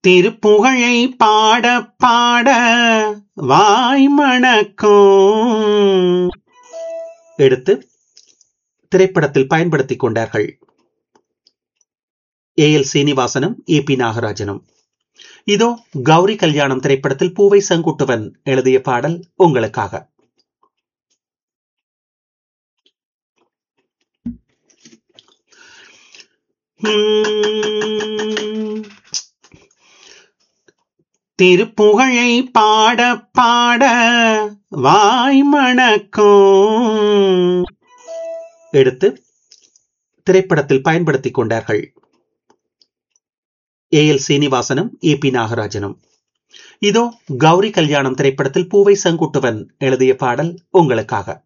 திருப்புகழை பாட பாட வாய் மணக்கும் எடுத்து திரைப்படத்தில் பயன்படுத்திக் கொண்டார்கள் ஏ எல் சீனிவாசனும் ஏ பி நாகராஜனும் இதோ கௌரி கல்யாணம் திரைப்படத்தில் பூவை செங்குட்டுவன் எழுதிய பாடல் உங்களுக்காக உம் திருப்புகழை பாட பாட வாய் மணக்கும் எடுத்து திரைப்படத்தில் பயன்படுத்திக் கொண்டார்கள் ஏ எல் சீனிவாசனும் ஏ பி நாகராஜனும் இதோ கௌரி கல்யாணம் திரைப்படத்தில் பூவை செங்குட்டுவன் எழுதிய பாடல் உங்களுக்காக